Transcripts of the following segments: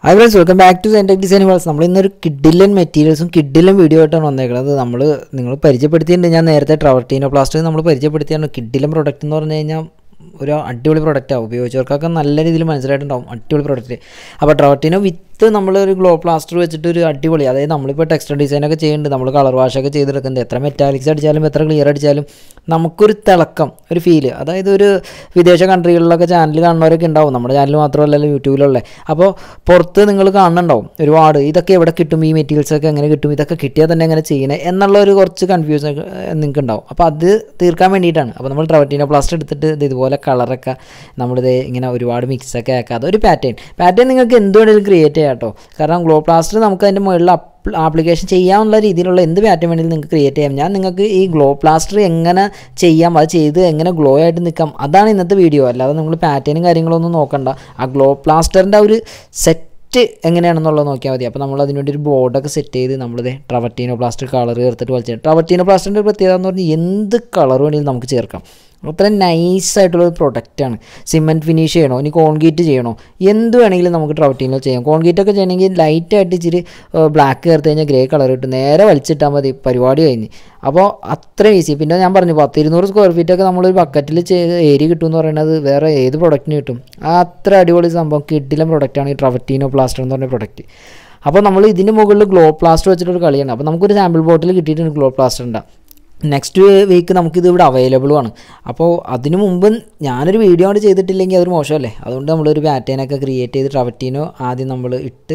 hi friends welcome back to Centec design worlds നമ്മൾ ഇന്നൊരു കിഡിലൻ മെറ്റീരിയൽസും കിഡിലൻ വീഡിയോ ആയിട്ടാണ് വന്നേക്കുന്നത് നമ്മൾ നിങ്ങൾ പരിചയപ്പെടുത്തിയിട്ടുണ്ട് ഞാൻ നേരത്തെ ട്രവർട്ടീനോ പ്ലാസ്റ്റർ നമ്മൾ പരിചയപ്പെടുത്തിയാണ് കിഡിലൻ പ്രൊഡക്റ്റ് എന്ന് പറഞ്ഞു കഴിഞ്ഞാൽ ഒരു അടിപൊളി പ്രൊഡക്റ്റാണ് ഉപയോഗിച്ചവർക്കൊക്കെ നല്ല രീതിയിൽ മനസ്സിലായിട്ടുണ്ടാവും അടിപൊളി പ്രൊഡക്റ്റ് അപ്പോൾ ട്രവർട്ടീനോ വിത്ത് നമ്മൾ ഒരു ഗ്ലോ പ്ലാസ്റ്റർ വെച്ചിട്ട് ഒരു അടിപൊളി അതായത് നമ്മളിപ്പോൾ ടെക്സ്റ്റർ ഡിസൈനൊക്കെ ചെയ്യുന്നുണ്ട് നമ്മൾ കളർ വാഷൊക്കെ ചെയ്തെടുക്കുന്നത് എത്ര മെറ്റാലിക്സ് അടിച്ചാലും എത്ര ക്ലിയർ അടിച്ചാലും നമുക്കൊരു തിളക്കം ഒരു ഫീല് അതായത് ഒരു വിദേശ കൺട്രികളിലൊക്കെ ചാനൽ കാണുന്നവരൊക്കെ ഉണ്ടാവും നമ്മുടെ ചാനൽ മാത്രമല്ലല്ലോ യൂട്യൂബിലുള്ള അപ്പോൾ പുറത്ത് നിങ്ങൾ കാണുന്നുണ്ടാവും ഒരുപാട് ഇതൊക്കെ എവിടെ കിട്ടും ഈ മെറ്റീരിയൽസ് ഒക്കെ എങ്ങനെ കിട്ടും ഇതൊക്കെ കിട്ടിയാൽ തന്നെ എങ്ങനെ ചെയ്യണേ എന്നുള്ള ഒരു കുറച്ച് കൺഫ്യൂഷൻ നിങ്ങൾക്ക് ഉണ്ടാവും അപ്പോൾ അത് തീർക്കാൻ വേണ്ടിയിട്ടാണ് അപ്പോൾ നമ്മൾ ട്രവറ്റീനോ പ്ലാസ്റ്റർ എടുത്തിട്ട് ഇത് ഇതുപോലെ കളറൊക്കെ നമ്മളിത് ഇങ്ങനെ ഒരുപാട് മിക്സൊക്കെ ആക്കാതെ ഒരു പാറ്റേൺ പാറ്റേൺ നിങ്ങൾക്ക് എന്ത് വേണമെങ്കിലും ക്രിയേറ്റ് ചെയ്യാം കേട്ടോ കാരണം ഗ്ലോ പ്ലാസ്റ്റർ നമുക്ക് അതിൻ്റെ മുകളിൽ ആപ്ലിക്കേഷൻ ചെയ്യാവുന്ന രീതിയിലുള്ള എന്ത് പാറ്റേൺ വേണമെങ്കിലും നിങ്ങൾക്ക് ക്രിയേറ്റ് ചെയ്യാം ഞാൻ നിങ്ങൾക്ക് ഈ ഗ്ലോ പ്ലാസ്റ്റർ എങ്ങനെ ചെയ്യാം അത് ചെയ്ത് എങ്ങനെ ഗ്ലോ ആയിട്ട് നിൽക്കാം അതാണ് ഇന്നത്തെ വീഡിയോ അല്ലാതെ നിങ്ങൾ പാറ്റേണും കാര്യങ്ങളൊന്നും നോക്കണ്ട ആ ഗ്ലോ പ്ലാസ്റ്ററിൻ്റെ ആ ഒരു സെറ്റ് സെറ്റ് എങ്ങനെയാണെന്നുള്ളത് നോക്കിയാൽ മതി അപ്പോൾ നമ്മൾ അതിനുവേണ്ടി ഒരു ബോർഡൊക്കെ സെറ്റ് ചെയ്ത് നമ്മളിത് ട്രവറ്റീനോ പ്ലാസ്റ്റർ കളർ ചേർത്തിട്ട് വലിച്ചു ട്രവറ്റീനോ പ്ലാസ്റ്ററിൻ്റെ പ്രത്യേകത എന്ന് പറഞ്ഞാൽ എന്ത് കളർ വേണമെങ്കിലും നമുക്ക് ചേർക്കാം അത്ര നൈസായിട്ടുള്ളൊരു പ്രൊഡക്റ്റാണ് സിമെൻറ്റ് ഫിനിഷ് ചെയ്യണോ ഇനി കോൺക്രീറ്റ് ചെയ്യണോ എന്ത് വേണമെങ്കിലും നമുക്ക് ട്രവറ്റീനോ ചെയ്യാം കോൺക്രീറ്റ് ഒക്കെ ചെയ്യണമെങ്കിൽ ലൈറ്റായിട്ട് ഇച്ചിരി ബ്ലാക്ക് ചേർത്ത് കഴിഞ്ഞാൽ ഗ്രേ കളർ കിട്ടും നേരെ വലിച്ചിട്ടാൽ മതി പരിപാടി കഴിഞ്ഞ് അപ്പോൾ അത്ര ഈസി പിന്നെ ഞാൻ പറഞ്ഞു പത്ത് ഇരുന്നൂറ് സ്ക്വയർ ഫീറ്റ് ഒക്കെ നമ്മളൊരു ബക്കറ്റിൽ ഏരിയ കിട്ടും എന്ന് പറയുന്നത് വേറെ ഏത് പ്രൊഡക്റ്റിന് കിട്ടും അത്ര അടിപൊളി സംഭവം കിട്ടില്ല പ്രൊഡക്റ്റാണ് ഈ ട്രവറ്റീനോ പ്ലാസ്റ്റർ എന്ന് പറഞ്ഞ പ്രൊഡക്റ്റ് അപ്പോൾ നമ്മൾ ഇതിൻ്റെ മുകളിൽ ഗ്ലോ പ്ലാസ്റ്റർ വെച്ചിട്ടൊരു കളിയാണ് അപ്പോൾ നമുക്കൊരു സാമ്പിൾ ബോട്ടിൽ കിട്ടിയിട്ടുണ്ട് ഗ്ലോ പ്ലാസ്റ്റർ ഉണ്ടാകും നെക്സ്റ്റ് വീക്ക് നമുക്കിത് ഇവിടെ അവൈലബിളും ആണ് അപ്പോൾ അതിനു മുമ്പ് ഞാനൊരു വീഡിയോ കൊണ്ട് ചെയ്തിട്ടില്ലെങ്കിൽ അതൊരു മോശമല്ലേ അതുകൊണ്ട് നമ്മളൊരു പാറ്റേണൊക്കെ ക്രിയേറ്റ് ചെയ്ത് ട്രവറ്റീനോ ആദ്യം നമ്മൾ ഇട്ട്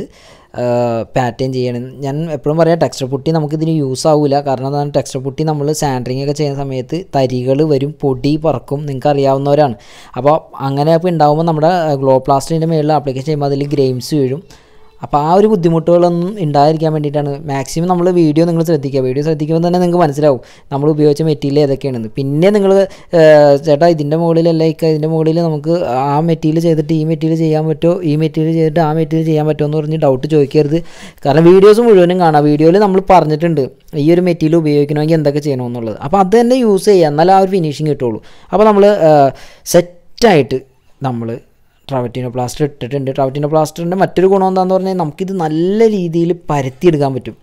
പാറ്റേൺ ചെയ്യണം ഞാൻ എപ്പോഴും പറയാം ടെക്സ്റ്റർ പുട്ടി നമുക്കിതിന് യൂസ് ആവില്ല കാരണം എന്താണ് ടെക്സ്റ്റർ പുട്ടി നമ്മൾ സാൻഡറിങ് ഒക്കെ ചെയ്യുന്ന സമയത്ത് തരികൾ വരും പൊടി പറക്കും നിങ്ങൾക്ക് അറിയാവുന്നവരാണ് അപ്പോൾ അങ്ങനെ അപ്പോൾ ഉണ്ടാകുമ്പോൾ നമ്മുടെ ഗ്ലോ പ്ലാസ്റ്റിൻ്റെ മേളിൽ ആപ്ലിക്കേഷൻ ചെയ്യുമ്പോൾ അതിൽ ഗ്രെയിംസ് വീഴും അപ്പോൾ ആ ഒരു ബുദ്ധിമുട്ടുകളൊന്നും ഉണ്ടായിരിക്കാൻ വേണ്ടിയിട്ടാണ് മാക്സിമം നമ്മൾ വീഡിയോ നിങ്ങൾ ശ്രദ്ധിക്കുക വീഡിയോ ശ്രദ്ധിക്കുമ്പോൾ തന്നെ നിങ്ങൾക്ക് മനസ്സിലാവും നമ്മൾ ഉപയോഗിച്ച മെറ്റീരിയൽ ഏതൊക്കെയാണെന്ന് പിന്നെ നിങ്ങൾ ചേട്ടാ ഇതിൻ്റെ മുകളിലല്ല ഇക്ക ഇതിൻ്റെ മുകളിൽ നമുക്ക് ആ മെറ്റീരിയൽ ചെയ്തിട്ട് ഈ മെറ്റീരിയൽ ചെയ്യാൻ പറ്റുമോ ഈ മെറ്റീരിയൽ ചെയ്തിട്ട് ആ മെറ്റീരിയൽ ചെയ്യാൻ പറ്റുമോ എന്ന് പറഞ്ഞ് ഡൗട്ട് ചോദിക്കരുത് കാരണം വീഡിയോസ് മുഴുവനും കാണാം വീഡിയോയിൽ നമ്മൾ പറഞ്ഞിട്ടുണ്ട് ഈ ഒരു മെറ്റീരിയൽ ഉപയോഗിക്കണമെങ്കിൽ എന്തൊക്കെ ചെയ്യണമെന്നുള്ളത് അപ്പോൾ അത് തന്നെ യൂസ് ചെയ്യുക എന്നാൽ ആ ഒരു ഫിനിഷിങ് കിട്ടുള്ളൂ അപ്പോൾ നമ്മൾ സെറ്റായിട്ട് നമ്മൾ ട്രാവറ്റീനോ പ്ലാസ്റ്റർ ഇട്ടിട്ടുണ്ട് ട്രാവറ്റീനോ പ്ലാസ്റ്ററിൻ്റെ മറ്റൊരു ഗുണം എന്താണെന്ന് പറഞ്ഞാൽ നമുക്കിത് നല്ല രീതിയിൽ പരത്തിയെടുക്കാൻ പറ്റും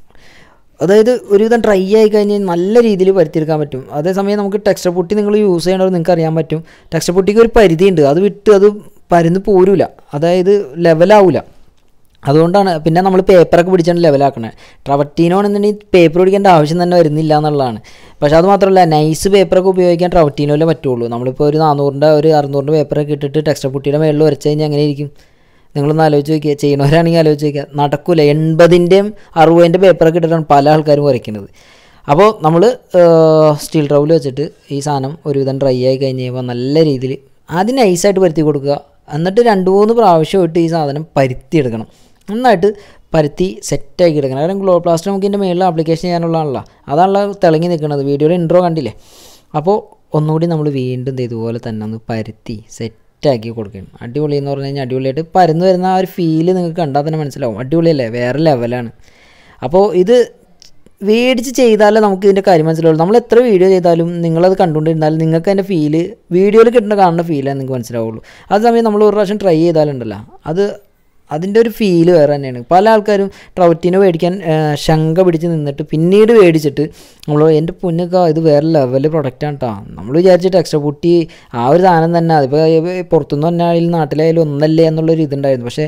അതായത് ഒരുവിധം ഡ്രൈ ആയി കഴിഞ്ഞാൽ നല്ല രീതിയിൽ പരത്തിയെടുക്കാൻ പറ്റും അതേസമയം നമുക്ക് ടെക്സ്റ്റർ പുട്ടി നിങ്ങൾ യൂസ് ചെയ്യണത് നിങ്ങൾക്ക് അറിയാൻ പറ്റും ടെക്സ്റ്റർ പുട്ടിക്ക് ഒരു പരിധിയുണ്ട് അത് വിട്ട് അത് പരന്ന് പോരില്ല അതായത് ലെവലാവില്ല അതുകൊണ്ടാണ് പിന്നെ നമ്മൾ പേപ്പറൊക്കെ പിടിച്ചാണ് ലെവലാക്കണേ ട്രവറ്റീനോ ആണെന്നുണ്ടെങ്കിൽ പേപ്പർ പിടിക്കേണ്ട ആവശ്യം തന്നെ വരുന്നില്ല എന്നുള്ളതാണ് പക്ഷേ അത് മാത്രമല്ല നൈസ് പേപ്പറൊക്കെ ഉപയോഗിക്കാൻ ട്രവറ്റീനോയിലേ പറ്റുള്ളൂ നമ്മളിപ്പോൾ ഒരു നാനൂറിൻ്റെ ഒരു അറുന്നൂറിൻ്റെ പേപ്പറൊക്കെ ഇട്ടിട്ട് ടെക്സ്റ്റർ പുട്ടിയുടെ മേളിൽ വരച്ച് കഴിഞ്ഞാൽ എങ്ങനെ ഇരിക്കും നിങ്ങളൊന്ന് ആലോചിച്ച് നോക്കിയാൽ ചെയ്യണവരാണെങ്കിൽ ആലോചിച്ച് നോക്കിയാൽ നടക്കില്ല എൺപതിൻ്റെയും അറുപതിൻ്റെ പേപ്പറൊക്കെ ഇട്ടിട്ടാണ് പല ആൾക്കാരും വരയ്ക്കുന്നത് അപ്പോൾ നമ്മൾ സ്റ്റീൽ ട്രൗവിൽ വെച്ചിട്ട് ഈ സാധനം ഒരുവിധം ഡ്രൈ ആയി കഴിഞ്ഞ് കഴിയുമ്പോൾ നല്ല രീതിയിൽ ആദ്യം നൈസായിട്ട് പരുത്തി കൊടുക്കുക എന്നിട്ട് രണ്ട് മൂന്ന് പ്രാവശ്യമായിട്ട് ഈ സാധനം പരുത്തി എടുക്കണം നന്നായിട്ട് പരുത്തി സെറ്റാക്കി എടുക്കണം കാരണം ഗ്ലോ പ്ലാസ്റ്റർ നമുക്ക് ഇതിൻ്റെ മേളിൽ ആപ്ലിക്കേഷൻ ചെയ്യാനുള്ളതാണല്ലോ അതാണല്ലോ തിളങ്ങി നിൽക്കുന്നത് വീഡിയോയുടെ ഇൻട്രോ കണ്ടില്ലേ അപ്പോൾ ഒന്നുകൂടി നമ്മൾ വീണ്ടും ഇതുപോലെ തന്നെ ഒന്ന് പരുത്തി സെറ്റാക്കി കൊടുക്കണം അടിപൊളി എന്ന് പറഞ്ഞു കഴിഞ്ഞാൽ അടിപൊളിയായിട്ട് പരന്ന് വരുന്ന ആ ഒരു ഫീല് നിങ്ങൾക്ക് കണ്ടാൽ തന്നെ മനസ്സിലാവും അടിപൊളിയല്ലേ വേറെ ലെവലാണ് അപ്പോൾ ഇത് മേടിച്ച് ചെയ്താലേ നമുക്ക് ഇതിൻ്റെ കാര്യം മനസ്സിലാവുള്ളൂ നമ്മൾ എത്ര വീഡിയോ ചെയ്താലും നിങ്ങളത് കണ്ടുകൊണ്ടിരുന്നാലും നിങ്ങൾക്ക് അതിൻ്റെ ഫീല് വീഡിയോയിൽ കിട്ടുന്ന കാണുന്ന ഫീലാണ് നിങ്ങൾക്ക് മനസ്സിലാവുള്ളൂ അതേസമയം നമ്മൾ ഒരു പ്രാവശ്യം ട്രൈ ചെയ്താലുണ്ടല്ലോ അത് അതിൻ്റെ ഒരു ഫീല് വേറെ തന്നെയാണ് പല ആൾക്കാരും ട്രൗറ്റിനെ മേടിക്കാൻ ശങ്ക പിടിച്ച് നിന്നിട്ട് പിന്നീട് മേടിച്ചിട്ട് നമ്മൾ എൻ്റെ പൊന്നൊക്കെ ഇത് വേറെ ലെവൽ പ്രൊഡക്റ്റാണ് കേട്ടോ നമ്മൾ വിചാരിച്ചിട്ട് എക്സ്ട്രാ പൊട്ടി ആ ഒരു സാധനം തന്നെ അതിപ്പോൾ പുറത്തുനിന്ന് തന്നെ നാട്ടിലായാലും ഒന്നല്ലേ എന്നുള്ളൊരു ഇതുണ്ടായിരുന്നു പക്ഷേ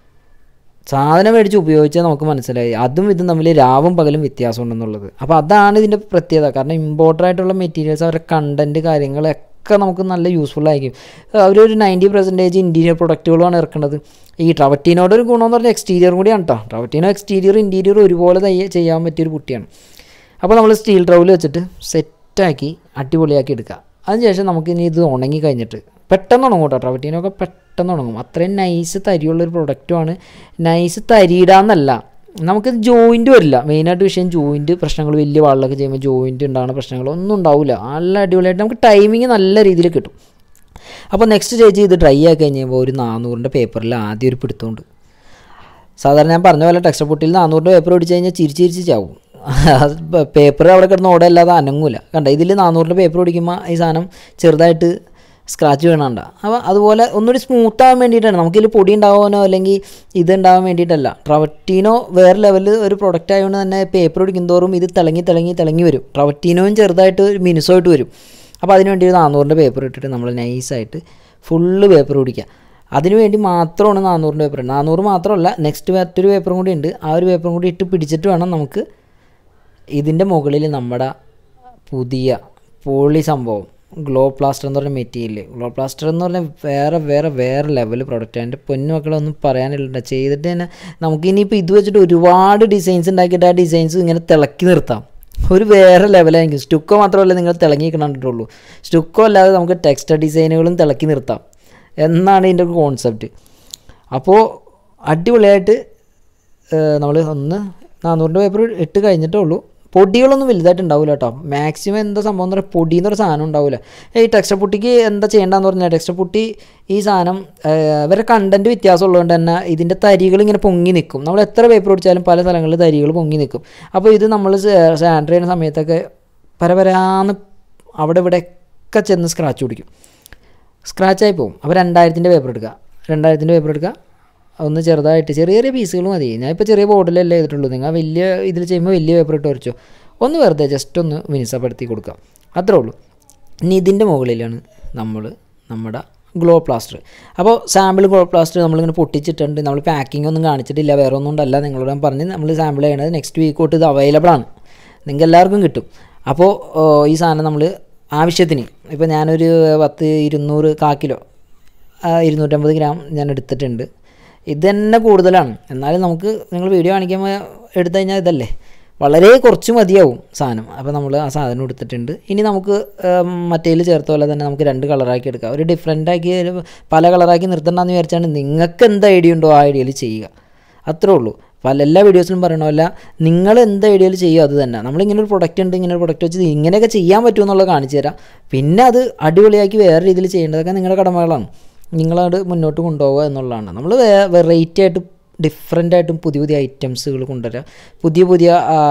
സാധനം മേടിച്ച് ഉപയോഗിച്ചാൽ നമുക്ക് മനസ്സിലായി അതും ഇതും തമ്മിൽ രാവും പകലും വ്യത്യാസം ഉണ്ടെന്നുള്ളത് അപ്പോൾ അതാണ് ഇതിൻ്റെ പ്രത്യേകത കാരണം ഇമ്പോർട്ടൻ്റ് ആയിട്ടുള്ള മെറ്റീരിയൽസ് അവരുടെ കണ്ടൻറ്റ് കാര്യങ്ങളൊക്കെ നമുക്ക് നല്ല യൂസ്ഫുൾ ആയിരിക്കും അവരൊരു നയൻറ്റി പെർസെൻറ്റേജ് ഇൻറ്റീരിയർ പ്രൊഡക്റ്റുകളാണ് ഇറക്കുന്നത് ഈ ട്രവറ്റീനോടെ ഒരു ഗുണമെന്ന് പറഞ്ഞാൽ എക്സ്റ്റീരിയറും കൂടിയാണ് കേട്ടോ ട്രവറ്റീനോ എക്സ്റ്റീരിയർ ഇൻറ്റീരിയർ ഒരുപോലെ തയ്യ ചെയ്യാൻ പറ്റിയൊരു കുട്ടിയാണ് അപ്പോൾ നമ്മൾ സ്റ്റീൽ ട്രൗവിൽ വെച്ചിട്ട് സെറ്റാക്കി അടിപൊളിയാക്കി എടുക്കുക അതിനുശേഷം നമുക്ക് ഇനി ഇത് ഉണങ്ങി കഴിഞ്ഞിട്ട് പെട്ടെന്ന് ഉണങ്ങും കേട്ടോ ട്രവറ്റീനൊക്കെ പെട്ടെന്ന് ഉണങ്ങും അത്രയും നൈസ് തരിയുള്ളൊരു പ്രൊഡക്റ്റുമാണ് നൈസ് തരിയിടാന്നല്ല നമുക്ക് ജോയിൻറ്റ് വരില്ല മെയിനായിട്ട് വിഷയം ജോയിൻറ്റ് പ്രശ്നങ്ങൾ വലിയ വാളിലൊക്കെ ചെയ്യുമ്പോൾ ജോയിൻറ്റ് ഉണ്ടാകുന്ന പ്രശ്നങ്ങൾ ഒന്നും ഉണ്ടാവില്ല നല്ല അടിപൊളിയായിട്ട് നമുക്ക് ടൈമിങ് നല്ല രീതിയിൽ കിട്ടും അപ്പോൾ നെക്സ്റ്റ് സ്റ്റേജ് ഇത് ഡ്രൈ ആക്കി കഴിഞ്ഞപ്പോൾ ഒരു നാനൂറിൻ്റെ പേപ്പറിൽ ആദ്യം ഒരു പിടുത്തമുണ്ട് സാധാരണ ഞാൻ പറഞ്ഞ പോലെ ടെക്സ്റ്റ് പൊട്ടിയിൽ നാനൂറിൻ്റെ പേപ്പർ പിടിച്ച് കഴിഞ്ഞാൽ ചിരിച്ച് ചിരിച്ച് ചാവും പേപ്പർ അവിടെ കിടന്ന് ഓടല്ലാതെ അനങ്ങൂല കണ്ട ഇതിൽ നാനൂറിൻ്റെ പേപ്പർ പിടിക്കുമ്പോൾ ഈ സാധനം ചെറുതായിട്ട് സ്ക്രാച്ച് വീണണ്ട അപ്പോൾ അതുപോലെ ഒന്നുകൂടി സ്മൂത്ത് ആവാൻ വേണ്ടിയിട്ടാണ് നമുക്കിതിൽ പൊടി ഉണ്ടാവാനോ അല്ലെങ്കിൽ ഇത് ഉണ്ടാവാൻ വേണ്ടിയിട്ടല്ല ട്രവറ്റീനോ വേറെ ലെവലിൽ ഒരു പ്രൊഡക്റ്റ് ആയതുകൊണ്ട് തന്നെ പേപ്പർ പിടിക്കും തോറും ഇത് തിളങ്ങി തിളങ്ങി തിളങ്ങി വരും ട്രവറ്റീനോയും ചെറുതായിട്ട് ഒരു മിനുസമായിട്ട് വരും അപ്പോൾ അതിന് വേണ്ടി ഒരു നാനൂറിൻ്റെ പേപ്പർ ഇട്ടിട്ട് നമ്മൾ നൈസായിട്ട് ഫുള്ള് പേപ്പർ പിടിക്കുക അതിന് വേണ്ടി മാത്രമാണ് നാനൂറിൻ്റെ പേപ്പർ നാനൂറ് മാത്രമല്ല നെക്സ്റ്റ് മറ്റൊരു പേപ്പറും കൂടി ഉണ്ട് ആ ഒരു പേപ്പറും കൂടി ഇട്ട് പിടിച്ചിട്ട് വേണം നമുക്ക് ഇതിൻ്റെ മുകളിൽ നമ്മുടെ പുതിയ പോളി സംഭവം ഗ്ലോ പ്ലാസ്റ്റർ എന്ന് പറഞ്ഞ മെറ്റീരിയൽ ഗ്ലോ പ്ലാസ്റ്റർ എന്ന് പറഞ്ഞാൽ വേറെ വേറെ വേറെ ലെവൽ പ്രൊഡക്റ്റ് അതിൻ്റെ പൊന്നു മക്കളൊന്നും പറയാനില്ല ചെയ്തിട്ട് തന്നെ നമുക്ക് ഇനിയിപ്പോൾ ഇത് വെച്ചിട്ട് ഒരുപാട് ഡിസൈൻസ് ഉണ്ടാക്കിയിട്ട് ആ ഡിസൈൻസ് ഇങ്ങനെ തിളക്കി നിർത്താം ഒരു വേറെ ലെവലായിരിക്കും സ്റ്റുക്കോ മാത്രമല്ല നിങ്ങൾ തിളങ്ങി കണ്ടിട്ടുള്ളൂ സ്റ്റുക്കോ അല്ലാതെ നമുക്ക് ടെക്സ്റ്റർ ഡിസൈനുകളും തിളക്കി നിർത്താം എന്നാണ് ഇതിൻ്റെ ഒരു കോൺസെപ്റ്റ് അപ്പോൾ അടിപൊളിയായിട്ട് നമ്മൾ ഒന്ന് നാനൂറിൻ്റെ പേപ്പർ ഇട്ട് കഴിഞ്ഞിട്ടേ ഉള്ളൂ പൊടികളൊന്നും വലുതായിട്ട് ഉണ്ടാവില്ല കേട്ടോ മാക്സിമം എന്താ സംഭവം എന്ന് പറഞ്ഞാൽ പൊടി എന്നൊരു സാധനം ഉണ്ടാവില്ല ഈ ടെക്സ്റ്റർ പുട്ടിക്ക് എന്താ ചെയ്യേണ്ടതെന്ന് പറഞ്ഞാൽ ടെക്സ്റ്റർ പുട്ടി ഈ സാധനം ഇവരുടെ കണ്ടൻറ്റ് വ്യത്യാസം ഉള്ളതുകൊണ്ട് തന്നെ ഇതിൻ്റെ തരികൾ ഇങ്ങനെ പൊങ്ങി നിൽക്കും നമ്മൾ എത്ര പേപ്പർ പിടിച്ചാലും പല സ്ഥലങ്ങളിൽ തരികൾ പൊങ്ങി നിൽക്കും അപ്പോൾ ഇത് നമ്മൾ സാൻഡർ ചെയ്യുന്ന സമയത്തൊക്കെ പരപരാന്ന് അവിടെ ഇവിടെയൊക്കെ ചെന്ന് സ്ക്രാച്ച് പിടിക്കും സ്ക്രാച്ചായി പോകും അപ്പോൾ രണ്ടായിരത്തിൻ്റെ പേപ്പർ എടുക്കുക രണ്ടായിരത്തിൻ്റെ പേപ്പർ എടുക്കുക ഒന്ന് ചെറുതായിട്ട് ചെറിയ ചെറിയ പീസുകൾ മതി ഞാൻ ഇപ്പോൾ ചെറിയ ബോർഡിലല്ലേ ചെയ്തിട്ടുള്ളൂ നിങ്ങൾ വലിയ ഇതിൽ ചെയ്യുമ്പോൾ വലിയ പേപ്പർ ഇട്ട് വരച്ചോ ഒന്ന് വെറുതെ ജസ്റ്റ് ഒന്ന് മിനുസപ്പെടുത്തി കൊടുക്കാം അത്രേ ഉള്ളൂ ഇനി ഇതിൻ്റെ മുകളിലാണ് നമ്മൾ നമ്മുടെ ഗ്ലോ പ്ലാസ്റ്റർ അപ്പോൾ സാമ്പിൾ ഗ്ലോ പ്ലാസ്റ്റർ നമ്മളിങ്ങനെ പൊട്ടിച്ചിട്ടുണ്ട് നമ്മൾ പാക്കിംഗ് ഒന്നും കാണിച്ചിട്ടില്ല വേറെ ഒന്നും ഉണ്ടല്ല നിങ്ങളോട് ഞാൻ പറഞ്ഞ് നമ്മൾ സാമ്പിൾ ചെയ്യണത് നെക്സ്റ്റ് വീക്ക് തൊട്ട് ഇത് അവൈലബിൾ ആണ് നിങ്ങൾക്ക് എല്ലാവർക്കും കിട്ടും അപ്പോൾ ഈ സാധനം നമ്മൾ ആവശ്യത്തിന് ഇപ്പോൾ ഞാനൊരു പത്ത് ഇരുന്നൂറ് കാ കിലോ ഇരുന്നൂറ്റമ്പത് ഗ്രാം ഞാൻ എടുത്തിട്ടുണ്ട് ഇത് തന്നെ കൂടുതലാണ് എന്നാലും നമുക്ക് നിങ്ങൾ വീഡിയോ കാണിക്കുമ്പോൾ എടുത്തു കഴിഞ്ഞാൽ ഇതല്ലേ വളരെ കുറച്ച് മതിയാവും സാധനം അപ്പോൾ നമ്മൾ ആ സാധനം എടുത്തിട്ടുണ്ട് ഇനി നമുക്ക് മറ്റേതിൽ ചേർത്ത പോലെ തന്നെ നമുക്ക് രണ്ട് കളറാക്കി എടുക്കാം ഒരു ഡിഫറെൻ്റ് ആക്കി പല കളറാക്കി നിർത്തണ്ടെന്ന് വിചാരിച്ചാണ് നിങ്ങൾക്ക് എന്ത് ഐഡിയ ഉണ്ടോ ആ ഐഡിയയിൽ ചെയ്യുക അത്രേ ഉള്ളൂ പല എല്ലാ വീഡിയോസിലും പറയണമല്ല നിങ്ങൾ എന്ത് ഐഡിയയിൽ ചെയ്യുമോ അത് തന്നെ നമ്മളിങ്ങനെ ഒരു പ്രൊഡക്റ്റ് ഉണ്ട് ഇങ്ങനെ ഒരു പ്രൊഡക്റ്റ് വെച്ച് ഇങ്ങനെയൊക്കെ ചെയ്യാൻ പറ്റുമെന്നുള്ളത് കാണിച്ചു തരാം പിന്നെ അത് അടിപൊളിയാക്കി വേറെ രീതിയിൽ ചെയ്യേണ്ടതൊക്കെ നിങ്ങളുടെ കടമകളാണ് നിങ്ങളത് മുന്നോട്ട് കൊണ്ടുപോകുക എന്നുള്ളതാണ് നമ്മൾ വെറൈറ്റി ആയിട്ട് ഡിഫറെൻ്റ് ആയിട്ടും പുതിയ പുതിയ ഐറ്റംസുകൾ കൊണ്ടുവരിക പുതിയ പുതിയ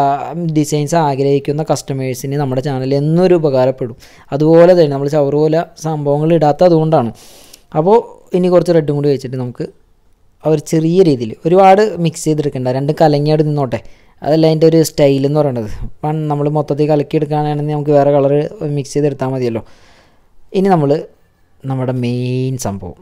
ഡിസൈൻസ് ആഗ്രഹിക്കുന്ന കസ്റ്റമേഴ്സിന് നമ്മുടെ ചാനൽ എന്നൊരു ഉപകാരപ്പെടും അതുപോലെ തന്നെ നമ്മൾ ചവറ് പോലെ സംഭവങ്ങൾ ഇടാത്ത അതുകൊണ്ടാണ് അപ്പോൾ ഇനി കുറച്ച് റെഡും കൂടി വെച്ചിട്ട് നമുക്ക് ഒരു ചെറിയ രീതിയിൽ ഒരുപാട് മിക്സ് ചെയ്തെടുക്കണ്ട രണ്ട് കലങ്ങിയായിട്ട് നിന്നോട്ടെ അതല്ല അതിൻ്റെ ഒരു സ്റ്റൈൽ എന്ന് പറയുന്നത് ഇപ്പം നമ്മൾ മൊത്തത്തിൽ കലക്കിയെടുക്കുകയാണെങ്കിൽ നമുക്ക് വേറെ കളർ മിക്സ് ചെയ്തെടുത്താൽ മതിയല്ലോ ഇനി നമ്മൾ നമ്മുടെ മെയിൻ സംഭവം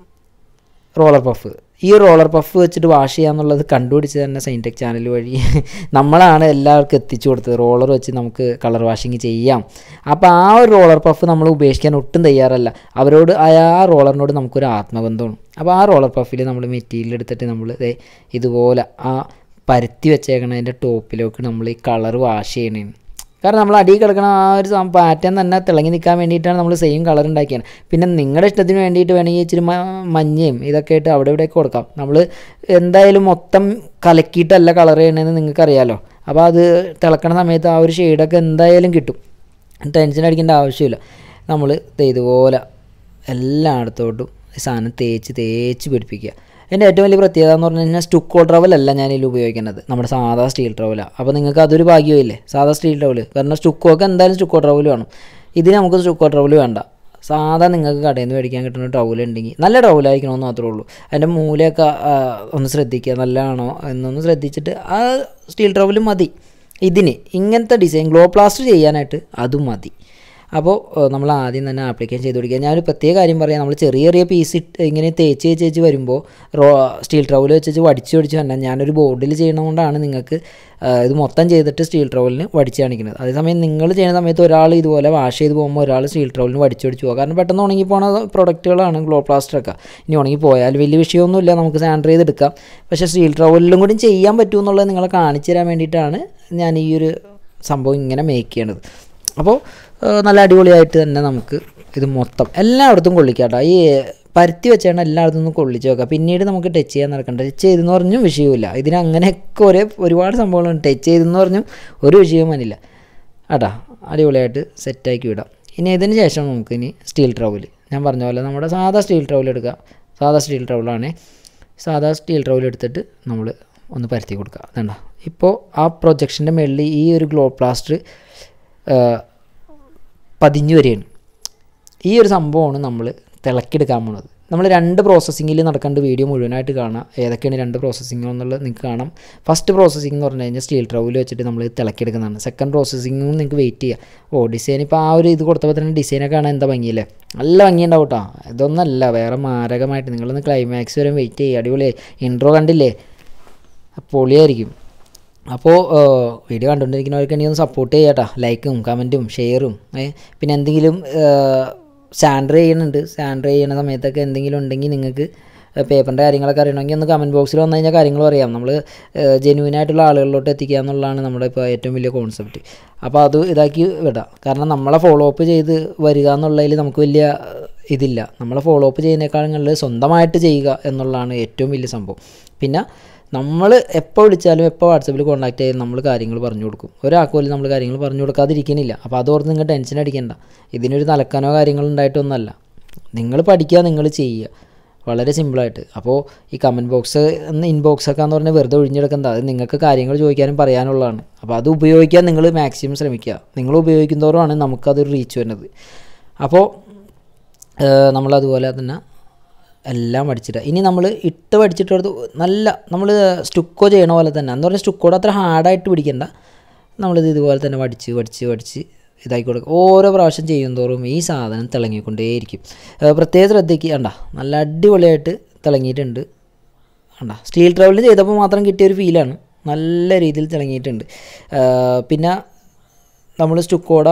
റോളർ പഫ് ഈ റോളർ പഫ് വെച്ചിട്ട് വാഷ് ചെയ്യാന്നുള്ളത് കണ്ടുപിടിച്ച് തന്നെ സൈൻടെക് ചാനൽ വഴി നമ്മളാണ് എല്ലാവർക്കും എത്തിച്ചു കൊടുത്തത് റോളർ വെച്ച് നമുക്ക് കളർ വാഷിങ് ചെയ്യാം അപ്പോൾ ആ ഒരു റോളർ പഫ് നമ്മൾ ഉപേക്ഷിക്കാൻ ഒട്ടും തയ്യാറല്ല അവരോട് ആ റോളറിനോട് നമുക്കൊരു ആത്മബന്ധമാണ് അപ്പോൾ ആ റോളർ പഫിൽ നമ്മൾ മെറ്റീരിയൽ എടുത്തിട്ട് നമ്മൾ ഇതുപോലെ ആ പരത്തി വെച്ചേക്കണതിൻ്റെ ടോപ്പിലേക്ക് നമ്മൾ ഈ കളർ വാഷ് ചെയ്യണേ കാരണം നമ്മൾ അടിയിൽ കിടക്കണ ആ ഒരു പാറ്റേൺ തന്നെ തിളങ്ങി നിൽക്കാൻ വേണ്ടിയിട്ടാണ് നമ്മൾ സെയിം കളർ ഉണ്ടാക്കിയത് പിന്നെ നിങ്ങളുടെ ഇഷ്ടത്തിന് വേണ്ടിയിട്ട് വേണമെങ്കിൽ ഇച്ചിരി മഞ്ഞയും ഇതൊക്കെ ആയിട്ട് അവിടെ ഇവിടെയൊക്കെ കൊടുക്കാം നമ്മൾ എന്തായാലും മൊത്തം കലക്കിയിട്ടല്ല കളർ ചെയ്യണമെന്ന് നിങ്ങൾക്കറിയാലോ അപ്പോൾ അത് തിളക്കണ സമയത്ത് ആ ഒരു ഷെയ്ഡൊക്കെ എന്തായാലും കിട്ടും ടെൻഷൻ അടിക്കേണ്ട ആവശ്യമില്ല നമ്മൾ ഇതുപോലെ എല്ലായിടത്തോട്ടും സാധനം തേച്ച് തേച്ച് പിടിപ്പിക്കുക എൻ്റെ ഏറ്റവും വലിയ പ്രത്യേകത എന്ന് പറഞ്ഞു കഴിഞ്ഞാൽ സ്റ്റുക്കോ ട്രവൽ അല്ല ഞാൻ ഇതിൽ ഉപയോഗിക്കുന്നത് നമ്മുടെ സാധാ സ്റ്റീൽ ട്രവലാണ് അപ്പോൾ നിങ്ങൾക്ക് അതൊരു ഭാഗ്യമില്ലേ സാധാ സ്റ്റീൽ ട്രവൽ കാരണം സ്റ്റുക്കോ ഒക്കെ എന്തായാലും സ്റ്റുക്കോ ട്രവൽ വേണം ഇതിന് നമുക്ക് സ്റ്റുക്കോ ട്രവൽ വേണ്ട സാധാ നിങ്ങൾക്ക് കടയിൽ നിന്ന് മേടിക്കാൻ കിട്ടുന്ന ടവൽ ഉണ്ടെങ്കിൽ നല്ല ടവലായിരിക്കണമെന്ന് മാത്രമേ ഉള്ളൂ അതിൻ്റെ മൂലയൊക്കെ ഒന്ന് ശ്രദ്ധിക്കുക നല്ലതാണോ എന്നൊന്ന് ശ്രദ്ധിച്ചിട്ട് ആ സ്റ്റീൽ ട്രവൽ മതി ഇതിന് ഇങ്ങനത്തെ ഡിസൈൻ ഗ്ലോ പ്ലാസ്റ്റർ ചെയ്യാനായിട്ട് അതും മതി അപ്പോൾ നമ്മൾ ആദ്യം തന്നെ ആപ്ലിക്കേഷൻ ചെയ്ത് കൊടുക്കുക ഞാനൊരു പ്രത്യേക കാര്യം പറയാം നമ്മൾ ചെറിയ ചെറിയ പീസ് ഇട്ട് ഇങ്ങനെ തേച്ച് തേച്ച് തേച്ച് വരുമ്പോൾ റോ സ്റ്റീൽ ട്രവൽ വെച്ച് വടിച്ച് വടിച്ച് വന്നാൽ ഞാനൊരു ബോർഡിൽ ചെയ്യണതുകൊണ്ടാണ് നിങ്ങൾക്ക് ഇത് മൊത്തം ചെയ്തിട്ട് സ്റ്റീൽ ട്രവലിന് വടിച്ച് കാണിക്കുന്നത് അതേസമയം നിങ്ങൾ ചെയ്യുന്ന സമയത്ത് ഒരാൾ ഇതുപോലെ വാഷ് ചെയ്ത് പോകുമ്പോൾ ഒരാൾ സ്റ്റീൽ ട്രവലിന് വടിച്ച് വടിച്ച് പോകുക കാരണം പെട്ടെന്ന് ഉണങ്ങി പോണ പ്രൊഡക്റ്റുകളാണ് ഗ്ലോ പ്ലാസ്റ്ററൊക്കെ ഇനി ഉണങ്ങി പോയാൽ വലിയ വിഷയമൊന്നുമില്ല നമുക്ക് സാൻഡർ ചെയ്തെടുക്കാം പക്ഷേ സ്റ്റീൽ ട്രവലിലും കൂടി ചെയ്യാൻ പറ്റുമെന്നുള്ളത് നിങ്ങളെ കാണിച്ചു തരാൻ വേണ്ടിയിട്ടാണ് ഞാൻ ഈ ഒരു സംഭവം ഇങ്ങനെ മേക്ക് ചെയ്യണത് അപ്പോൾ നല്ല അടിപൊളിയായിട്ട് തന്നെ നമുക്ക് ഇത് മൊത്തം എല്ലായിടത്തും കൊള്ളിക്കാട്ടോ ഈ പരുത്തി വെച്ചാണ് എല്ലായിടത്തും ഒന്ന് കൊള്ളിച്ച് വെക്കുക പിന്നീട് നമുക്ക് ടച്ച് ചെയ്യാൻ നടക്കണ്ട ടച്ച് ചെയ്തെന്ന് പറഞ്ഞും വിഷയമില്ല ഇതിന് അങ്ങനെയൊക്കെ ഒരേ ഒരുപാട് സംഭവങ്ങളുണ്ട് ടച്ച് ചെയ്തെന്ന് പറഞ്ഞും ഒരു വിഷയവും വന്നില്ല ആട്ടാ അടിപൊളിയായിട്ട് സെറ്റാക്കി വിടാം ഇനി ഇതിന് ശേഷം നമുക്ക് ഇനി സ്റ്റീൽ ട്രൗൽ ഞാൻ പറഞ്ഞ പോലെ നമ്മുടെ സാധാ സ്റ്റീൽ ട്രൗൽ എടുക്കുക സാധാ സ്റ്റീൽ ട്രൗലാണ് സാധാ സ്റ്റീൽ ട്രൗൽ എടുത്തിട്ട് നമ്മൾ ഒന്ന് പരത്തി കൊടുക്കുക അതുണ്ട ഇപ്പോൾ ആ പ്രൊജക്ഷൻ്റെ മുകളിൽ ഈ ഒരു ഗ്ലോ പ്ലാസ്റ്റർ പതിഞ്ഞു വരികയാണ് ഈ ഒരു സംഭവമാണ് നമ്മൾ തിളക്കിയെടുക്കാൻ പോണത് നമ്മൾ രണ്ട് പ്രോസസ്സിങ്ങിൽ നടക്കേണ്ട വീഡിയോ മുഴുവനായിട്ട് കാണാം ഏതൊക്കെയാണ് രണ്ട് പ്രോസസ്സിംഗ് എന്നുള്ളത് നിങ്ങൾക്ക് കാണാം ഫസ്റ്റ് പ്രോസസ്സിംഗ് എന്ന് പറഞ്ഞു കഴിഞ്ഞാൽ സ്റ്റീൽ ട്രൗവിൽ വെച്ചിട്ട് നമ്മൾ തിളക്കിയെടുക്കുന്നതാണ് സെക്കൻഡ് പ്രോസസ്സിങ്ങും നിങ്ങൾക്ക് വെയിറ്റ് ചെയ്യാം ഓ ഡിസൈൻ ഇപ്പോൾ ആ ഒരു ഇത് കൊടുത്തപ്പോൾ തന്നെ ഡിസൈനൊക്കെ കാണാൻ എന്താ ഭംഗിയല്ലേ നല്ല ഭംഗിയുണ്ടാവും കേട്ടോ ഇതൊന്നല്ല വേറെ മാരകമായിട്ട് നിങ്ങളൊന്ന് ക്ലൈമാക്സ് വരെ വെയിറ്റ് ചെയ്യുക അടിപൊളി ഇൻട്രോ കണ്ടില്ലേ പൊളിയായിരിക്കും അപ്പോൾ വീഡിയോ കണ്ടുകൊണ്ടിരിക്കുന്നവർക്കാണെങ്കിൽ ഒന്ന് സപ്പോർട്ട് ചെയ്യാട്ടോ ലൈക്കും കമൻറ്റും ഷെയറും പിന്നെ എന്തെങ്കിലും സാൻഡർ ചെയ്യുന്നുണ്ട് സാൻഡർ ചെയ്യുന്ന സമയത്തൊക്കെ എന്തെങ്കിലും ഉണ്ടെങ്കിൽ നിങ്ങൾക്ക് പേപ്പറിൻ്റെ കാര്യങ്ങളൊക്കെ അറിയണമെങ്കിൽ ഒന്ന് കമൻറ്റ് ബോക്സിൽ വന്നു കഴിഞ്ഞാൽ കാര്യങ്ങൾ പറയാം നമ്മൾ ജെന്യൂനായിട്ടുള്ള ആളുകളിലോട്ട് എത്തിക്കുക എന്നുള്ളതാണ് നമ്മുടെ ഇപ്പോൾ ഏറ്റവും വലിയ കോൺസെപ്റ്റ് അപ്പോൾ അത് ഇതാക്കി വിടാം കാരണം നമ്മളെ ഫോളോ അപ്പ് ചെയ്ത് വരിക എന്നുള്ളതിൽ നമുക്ക് വലിയ ഇതില്ല നമ്മളെ ഫോളോ അപ്പ് ചെയ്യുന്നേക്കാളും സ്വന്തമായിട്ട് ചെയ്യുക എന്നുള്ളതാണ് ഏറ്റവും വലിയ സംഭവം പിന്നെ നമ്മൾ എപ്പോൾ വിളിച്ചാലും എപ്പോൾ വാട്സപ്പിൽ കോൺടാക്ട് ചെയ്ത് നമ്മൾ കാര്യങ്ങൾ പറഞ്ഞു കൊടുക്കും ഒരാൾക്ക് പോലും നമ്മൾ കാര്യങ്ങൾ പറഞ്ഞു കൊടുക്കാതിരിക്കുന്നില്ല അപ്പോൾ അതോർത്ത് നിങ്ങൾ ടെൻഷൻ അടിക്കേണ്ട ഇതിനൊരു തലക്കാനോ കാര്യങ്ങളോ ഉണ്ടായിട്ടൊന്നുമല്ല നിങ്ങൾ പഠിക്കുക നിങ്ങൾ ചെയ്യുക വളരെ സിമ്പിളായിട്ട് അപ്പോൾ ഈ കമൻറ്റ് ബോക്സ് എന്ന് ഇൻബോക്സ് ഒക്കെ എന്ന് പറഞ്ഞാൽ വെറുതെ ഒഴിഞ്ഞെടുക്കുന്നത് അത് നിങ്ങൾക്ക് കാര്യങ്ങൾ ചോദിക്കാനും പറയാനുള്ളതാണ് അപ്പോൾ അത് ഉപയോഗിക്കാൻ നിങ്ങൾ മാക്സിമം ശ്രമിക്കുക നിങ്ങൾ ഉപയോഗിക്കുന്നതോറുമാണ് നമുക്കതൊരു റീച്ച് വരുന്നത് അപ്പോൾ നമ്മളതുപോലെ തന്നെ എല്ലാം പഠിച്ചിട്ട് ഇനി നമ്മൾ ഇട്ട് പഠിച്ചിട്ട് നല്ല നമ്മൾ സ്റ്റുക്കോ ചെയ്യണ പോലെ തന്നെ എന്ന് പറഞ്ഞാൽ സ്റ്റുക്കോടെ അത്ര ഹാർഡായിട്ട് പിടിക്കണ്ട നമ്മളിത് ഇതുപോലെ തന്നെ പഠിച്ച് പഠിച്ച് പഠിച്ച് ഇതാക്കി കൊടുക്കുക ഓരോ പ്രാവശ്യം ചെയ്യും തോറും ഈ സാധനം തിളങ്ങിക്കൊണ്ടേയിരിക്കും പ്രത്യേക ശ്രദ്ധയ്ക്ക് കണ്ട നല്ല അടിപൊളിയായിട്ട് തിളങ്ങിയിട്ടുണ്ട് കണ്ട സ്റ്റീൽ ട്രാവലിൽ ചെയ്തപ്പോൾ മാത്രം കിട്ടിയ ഒരു ഫീലാണ് നല്ല രീതിയിൽ തിളങ്ങിയിട്ടുണ്ട് പിന്നെ നമ്മൾ സ്റ്റുക്കോട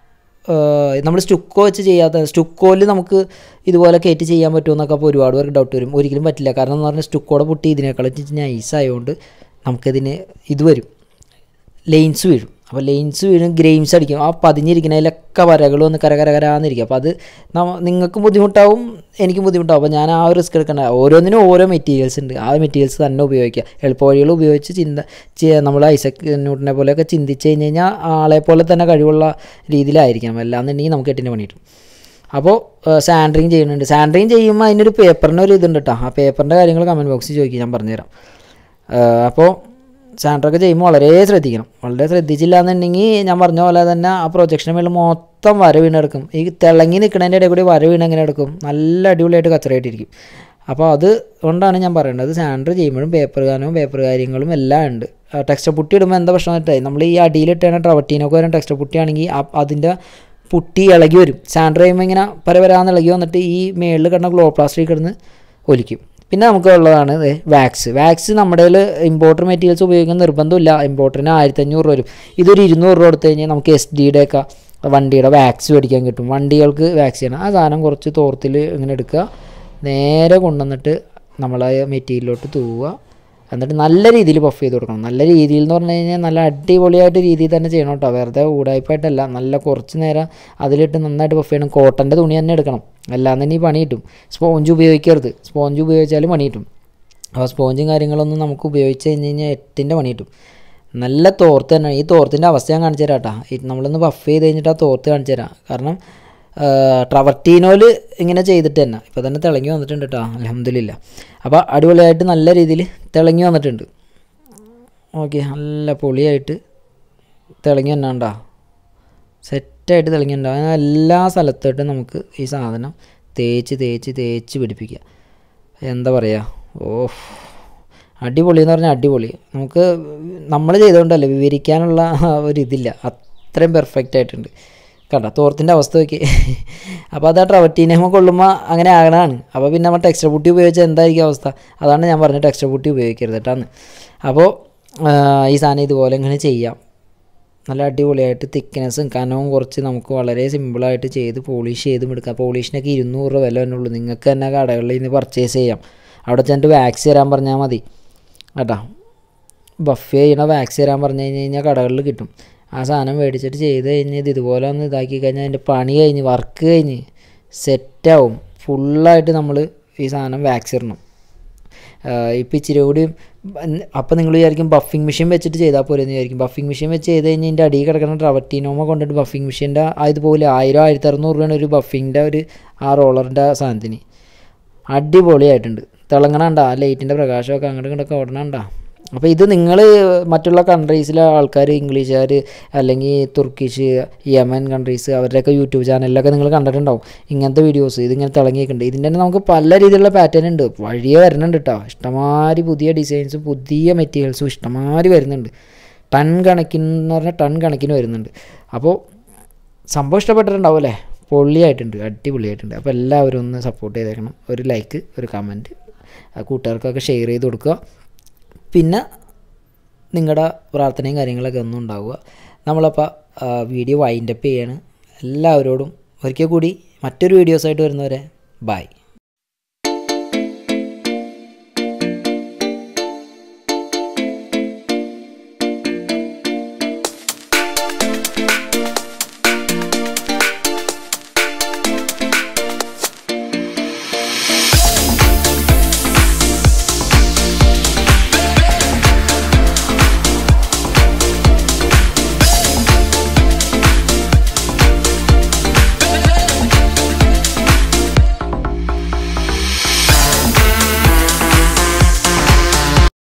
നമ്മൾ സ്റ്റുക്കോ വെച്ച് ചെയ്യാത്ത സ്റ്റുക്കോയിൽ നമുക്ക് ഇതുപോലെ കയറ്റി ചെയ്യാൻ പറ്റുമെന്നൊക്കെ അപ്പോൾ ഒരുപാട് പേർക്ക് ഡൗട്ട് വരും ഒരിക്കലും പറ്റില്ല കാരണം എന്ന് പറഞ്ഞാൽ സ്റ്റുക്കോടെ പൊട്ടി ഇതിനേക്കാൾ നൈസ് ആയതുകൊണ്ട് നമുക്കതിന് ഇത് വരും ലെയിൻസ് വീഴും അപ്പോൾ ലെയിൻസ് വീഴും ഗ്രെയിംസ് അടിക്കും ആ പതിഞ്ഞിരിക്കുന്നതിലൊക്കെ വരകൾ വന്ന് കര കര കരാന്നിരിക്കും അപ്പോൾ അത് നിങ്ങൾക്കും ബുദ്ധിമുട്ടാവും എനിക്കും ബുദ്ധിമുട്ടാവും അപ്പോൾ ഞാൻ ആ ഒരു റിസ്ക് എടുക്കേണ്ട ഓരോന്നിനും ഓരോ മെറ്റീരിയൽസ് ഉണ്ട് ആ മെറ്റീരിയൽസ് തന്നെ ഉപയോഗിക്കുക എളുപ്പവഴികൾ ഉപയോഗിച്ച് ചിന്ത നമ്മൾ ഐസക് ന്യൂട്ടനെ പോലെയൊക്കെ ചിന്തിച്ച് കഴിഞ്ഞ് കഴിഞ്ഞാൽ ആളെ പോലെ തന്നെ കഴിവുള്ള രീതിയിലായിരിക്കണം അല്ലാന്നുണ്ടെങ്കിൽ നമുക്ക് എട്ടിന് പണിയിട്ടും അപ്പോൾ സാൻഡറിങ് ചെയ്യുന്നുണ്ട് സാൻഡറിങ് ചെയ്യുമ്പോൾ അതിനൊരു പേപ്പറിന് ഒരു ഇതുണ്ട് കേട്ടോ ആ പേപ്പറിൻ്റെ കാര്യങ്ങൾ കമൻറ്റ് ബോക്സിൽ ചോദിക്കും ഞാൻ പറഞ്ഞുതരാം അപ്പോൾ സാൻഡറൊക്കെ ചെയ്യുമ്പോൾ വളരെ ശ്രദ്ധിക്കണം വളരെ ശ്രദ്ധിച്ചില്ല എന്നുണ്ടെങ്കിൽ ഞാൻ പറഞ്ഞ പോലെ തന്നെ ആ പ്രൊജക്ഷന് മേളിൽ മൊത്തം വര വീണെടുക്കും ഈ തിളങ്ങി നിൽക്കുന്നതിൻ്റെ ഇടയിൽ കൂടി വര വീണ് എങ്ങനെ എടുക്കും നല്ല അടിപൊളിയായിട്ട് കച്ചറയായിട്ടിരിക്കും അപ്പോൾ അത് കൊണ്ടാണ് ഞാൻ പറയുന്നത് സാൻഡർ ചെയ്യുമ്പോഴും പേപ്പർ ഗാനവും പേപ്പർ കാര്യങ്ങളും എല്ലാം ഉണ്ട് ടെക്സ്റ്റ് പുട്ടി ഇടുമ്പോൾ എന്താ പ്രശ്നം വെച്ചാൽ നമ്മൾ ഈ അടിയിലിട്ടാണ് ട്രവട്ടീനൊക്കെ വരും ടെക്സ്റ്റ് പുട്ടി ആണെങ്കിൽ അതിൻ്റെ പുട്ടി ഇളകി വരും സാൻഡർ ചെയ്യുമ്പോൾ ഇങ്ങനെ പരവരാന്ന് ഇളകി വന്നിട്ട് ഈ മേളിൽ കിടന്ന ഗ്ലോ പ്ലാസ്റ്റിക് കിടന്ന് ഒലിക്കും പിന്നെ നമുക്ക് ഉള്ളതാണ് വാക്സ് വാക്സ് നമ്മുടെ ഇമ്പോർട്ടർ മെറ്റീരിയൽസ് ഉപയോഗിക്കുന്ന നിർബന്ധമില്ല ഇമ്പോർട്ടറിന് ആയിരത്തഞ്ഞൂറ് രൂപ വരും ഇതൊരു ഇരുന്നൂറ് രൂപ കൊടുത്തു കഴിഞ്ഞാൽ നമുക്ക് എസ് ഡിയുടെ ഒക്കെ വണ്ടിയുടെ വാക്സ് മേടിക്കാൻ കിട്ടും വണ്ടികൾക്ക് വാക്സ് ചെയ്യണം ആ സാധനം കുറച്ച് തോർത്തിൽ ഇങ്ങനെ എടുക്കുക നേരെ കൊണ്ടുവന്നിട്ട് നമ്മളെ മെറ്റീരിയലിലോട്ട് തൂവുക എന്നിട്ട് നല്ല രീതിയിൽ പഫ് ചെയ്ത് കൊടുക്കണം നല്ല രീതിയിൽ എന്ന് പറഞ്ഞു കഴിഞ്ഞാൽ നല്ല അടിപൊളിയായിട്ട് രീതിയിൽ തന്നെ ചെയ്യണം കേട്ടോ വെറുതെ ഊടായ്പായിട്ടല്ല നല്ല കുറച്ച് നേരം അതിലിട്ട് നന്നായിട്ട് പഫ് ചെയ്യണം കോട്ടൻ്റെ തുണി തന്നെ എടുക്കണം അല്ലാതെ ഈ പണി കിട്ടും സ്പോഞ്ച് ഉപയോഗിക്കരുത് സ്പോഞ്ച് ഉപയോഗിച്ചാലും പണി കിട്ടും അപ്പോൾ സ്പോഞ്ചും കാര്യങ്ങളൊന്നും നമുക്ക് ഉപയോഗിച്ച് കഴിഞ്ഞ് കഴിഞ്ഞാൽ എട്ടിൻ്റെ പണി കിട്ടും നല്ല തോർത്ത് തന്നെ ഈ തോർത്തിൻ്റെ അവസ്ഥ ഞാൻ കാണിച്ചു തരാം കേട്ടോ നമ്മളൊന്ന് പഫ് ചെയ്ത് കഴിഞ്ഞിട്ട് ആ തോർത്ത് കാണിച്ചു തരാം കാരണം ട്രവർട്ടീനോയിൽ ഇങ്ങനെ ചെയ്തിട്ട് തന്നെ ഇപ്പോൾ തന്നെ തിളങ്ങി വന്നിട്ടുണ്ട് കേട്ടോ അലഹമില്ല അപ്പോൾ അടിപൊളിയായിട്ട് നല്ല രീതിയിൽ തിളങ്ങി വന്നിട്ടുണ്ട് ഓക്കെ നല്ല പൊളിയായിട്ട് തിളങ്ങി വന്നാണ്ടാ സെറ്റായിട്ട് തിളങ്ങി ഉണ്ടാവും എല്ലാ സ്ഥലത്തോട്ടും നമുക്ക് ഈ സാധനം തേച്ച് തേച്ച് തേച്ച് പിടിപ്പിക്കുക എന്താ പറയുക ഓ അടിപൊളി എന്ന് പറഞ്ഞാൽ അടിപൊളി നമുക്ക് നമ്മൾ ചെയ്തുകൊണ്ടല്ലേ വിവരിക്കാനുള്ള ഒരിതില്ല അത്രയും പെർഫെക്റ്റ് ആയിട്ടുണ്ട് കണ്ട തോർത്തിൻ്റെ അവസ്ഥ നോക്കി അപ്പോൾ അത് ആ ട്രവറ്റീനമ്മ കൊള്ളുമ്പോൾ അങ്ങനെ ആകണതാണ് അപ്പോൾ പിന്നെ നമ്മൾ ടെക്സ്റ്റർ പുട്ടി ഉപയോഗിച്ചാൽ എന്തായിരിക്കും അവസ്ഥ അതാണ് ഞാൻ പറഞ്ഞത് ടെക്സ്റ്റർ പുട്ടി ഉപയോഗിക്കരുത് കേട്ടാന്ന് അപ്പോൾ ഈ സാധനം ഇതുപോലെ ഇങ്ങനെ ചെയ്യാം നല്ല അടിപൊളിയായിട്ട് തിക്നെസ്സും കനവും കുറച്ച് നമുക്ക് വളരെ സിമ്പിളായിട്ട് ചെയ്ത് പോളിഷ് ചെയ്തും എടുക്കാം പോളിഷിനൊക്കെ ഇരുന്നൂറ് രൂപ വില തന്നെ ഉള്ളൂ നിങ്ങൾക്ക് തന്നെ കടകളിൽ നിന്ന് പർച്ചേസ് ചെയ്യാം അവിടെ ചെന്നിട്ട് വാക്സ് തരാൻ പറഞ്ഞാൽ മതി കേട്ടോ ബഫ് ചെയ്യണ വാക്സ് തരാൻ പറഞ്ഞു കഴിഞ്ഞ് കഴിഞ്ഞാൽ കടകളിൽ കിട്ടും ആ സാധനം മേടിച്ചിട്ട് ചെയ്ത് കഴിഞ്ഞ് ഇത് ഇതുപോലെ ഒന്ന് ഇതാക്കി കഴിഞ്ഞാൽ അതിൻ്റെ പണി കഴിഞ്ഞ് വർക്ക് കഴിഞ്ഞ് സെറ്റാവും ഫുള്ളായിട്ട് നമ്മൾ ഈ സാധനം വാക്സ് ഇടണം ഇപ്പം ഇച്ചിരി കൂടി അപ്പം നിങ്ങൾ വിചാരിക്കും ബഫിംഗ് മെഷീൻ വെച്ചിട്ട് ചെയ്താൽ പോലെ എന്ന് വിചാരിക്കും ബഫിംഗ് മെഷീൻ വെച്ച് ചെയ്ത് കഴിഞ്ഞാൽ ഇതിൻ്റെ അടിയിൽ കിടക്കുന്ന ട്രവറ്റീനോമ കൊണ്ടിട്ട് ബഫിംഗ് മെഷീൻ്റെ ഇതുപോലെ ആയിരം ആയിരത്തി അറുന്നൂറ് രൂപയാണ് ഒരു ബഫിങ്ങിൻ്റെ ഒരു ആ റോളറിൻ്റെ സാധനത്തിന് അടിപൊളിയായിട്ടുണ്ട് തിളങ്ങണണ്ട ആ ലൈറ്റിൻ്റെ പ്രകാശമൊക്കെ അങ്ങോട്ട് ഇങ്ങോട്ടൊക്കെ ഓടണണ്ട അപ്പോൾ ഇത് നിങ്ങൾ മറ്റുള്ള കൺട്രീസിലെ ആൾക്കാർ ഇംഗ്ലീഷുകാർ അല്ലെങ്കിൽ തുർക്കിഷ് യമൻ കൺട്രീസ് അവരുടെയൊക്കെ യൂട്യൂബ് ചാനലിലൊക്കെ നിങ്ങൾ കണ്ടിട്ടുണ്ടാവും ഇങ്ങനത്തെ വീഡിയോസ് ഇതിങ്ങനെ തിളങ്ങിയിട്ടുണ്ട് ഇതിൻ്റെ തന്നെ നമുക്ക് പല രീതിയിലുള്ള പാറ്റേൺ ഉണ്ട് വഴിയേ വരുന്നുണ്ട് കേട്ടോ ഇഷ്ടമാതിരി പുതിയ ഡിസൈൻസും പുതിയ മെറ്റീരിയൽസും ഇഷ്ടമാതിരി വരുന്നുണ്ട് ടൺ കണക്കിന് എന്ന് പറഞ്ഞാൽ ടൺ കണക്കിന് വരുന്നുണ്ട് അപ്പോൾ സംഭവം ഇഷ്ടപ്പെട്ടിട്ടുണ്ടാവും അല്ലേ പൊള്ളിയായിട്ടുണ്ട് അടിപൊളിയായിട്ടുണ്ട് അപ്പോൾ എല്ലാവരും ഒന്ന് സപ്പോർട്ട് ചെയ്തേക്കണം ഒരു ലൈക്ക് ഒരു കമൻറ്റ് കൂട്ടുകാർക്കൊക്കെ ഷെയർ ചെയ്ത് കൊടുക്കുക പിന്നെ നിങ്ങളുടെ പ്രാർത്ഥനയും കാര്യങ്ങളൊക്കെ ഒന്നും ഉണ്ടാവുക നമ്മളപ്പോൾ വീഡിയോ വൈൻഡപ്പ് ചെയ്യാണ് എല്ലാവരോടും ഒരിക്കൽ കൂടി മറ്റൊരു വീഡിയോസായിട്ട് വരുന്നവരെ ബൈ